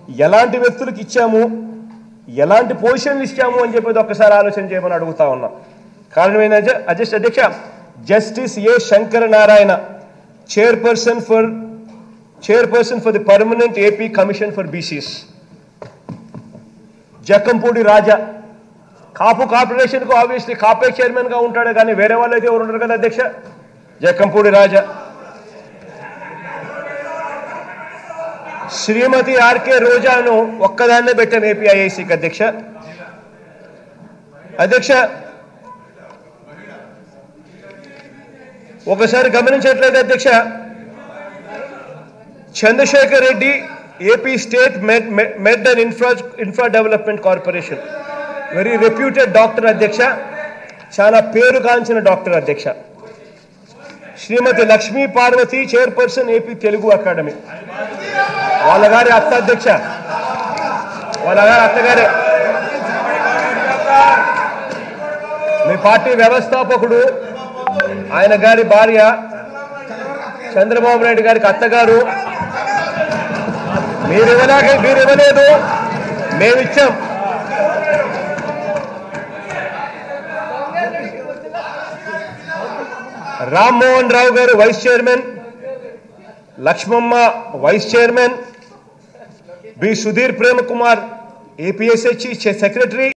ఎలాంటి వ్యక్తులకు ఇచ్చాము ఎలాంటి పొజిషన్లు ఇచ్చాము అని చెప్పేది ఒక్కసారి ఆలోచన చేయమని అడుగుతా ఉన్నా కారణం ఏంటంటే అధ్యక్ష అధ్యక్ష justice A Shankara Narayana chairperson for chairperson for the permanent AP commission for BCs Jakkampudi Raja Kapu కార్పొరేషన్కు ఆబ్వియస్లీ కాపే చైర్మన్ గా ఉంటాడు కానీ వేరే వాళ్ళు అయితే ఎవరు ఉండరు కదా అధ్యక్ష జక్కంపూడి రాజా శ్రీమతి ఆర్కే రోజాను ఒక్కదాన్నే పెట్టాను ఏపీఐఐసికి అధ్యక్ష అధ్యక్ష ఒకసారి గమనించట్లేదు అధ్యక్ష Chandrasekhar Reddy AP state med and infra infra development corporation very reputed doctor అధ్యక్ష చాలా పేరుగాంచిన డాక్టర్ అధ్యక్ష Srimati Lakshmi Parvathi chairperson AP Telugu academy వాళ్ళ గారి అత్త అధ్యక్ష వాళ్ళ గారి అత్తగారే మీ పార్టీ వ్యవస్థాపకుడు ఆయన గారి భార్య చంద్రబాబు నాయుడు గారికి అత్తగారు మీరు ఇవ్వలేక మీరు ఇవ్వలేదు మేమిచ్చాం రామ్మోహన్ రావు గారు vice chairman Lakshmamma vice chairman B Sudheer Prema Kumar APSH secretary